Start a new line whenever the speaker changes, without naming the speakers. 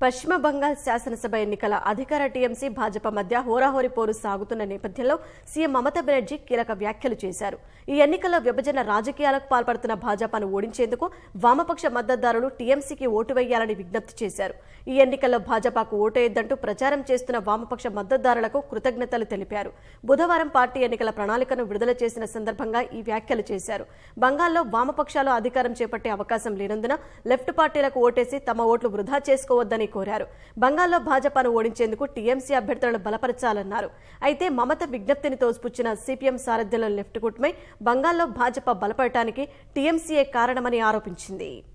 పశ్చిమ బంగాల్ శాసనసభ ఎన్నికల అధికార టీఎంసీ భాజపా మధ్య హోరాహోరీ పోరు సాగుతున్న నేపథ్యంలో సీఎం మమతా బెనర్జీ కీలక వ్యాఖ్యలు చేశారు ఈ ఎన్నికల్లో విభజన రాజకీయాలకు పాల్పడుతున్న భాజపాను ఓడించేందుకు వామపక్ష మద్దతుదారులు టీఎంసీకి ఓటు వేయాలని విజ్ఞప్తి చేశారు ఈ ఎన్నికల్లో భాజపాకు ఓటేయొద్దంటూ ప్రచారం చేస్తున్న వామపక్ష మద్దతుదారులకు కృతజ్ఞతలు తెలిపారు బుధవారం పార్టీ ఎన్నికల ప్రణాళికను విడుదల చేసిన సందర్భంగా ఈ వ్యాఖ్యలు చేశారు బంగాల్లో వామపక్షాలు అధికారం చేపట్టే అవకాశం లేనందున లెఫ్ట్ పార్టీలకు ఓటేసి తమ ఓట్లు వృధా చేసుకోవద్దని కోరారు బంగాల్లో భాజపాను ఓడించేందుకు టీఎంసీ అభ్యర్థులను బలపరచాలన్నారు అయితే మమత విజ్ఞప్తిని తోసిపుచ్చిన సిపిఎం సారథ్యంలో లెఫ్ట్ కూటమి బంగాల్లో భాజపా బలపడటానికి టీఎంసీఏ కారణమని ఆరోపించింది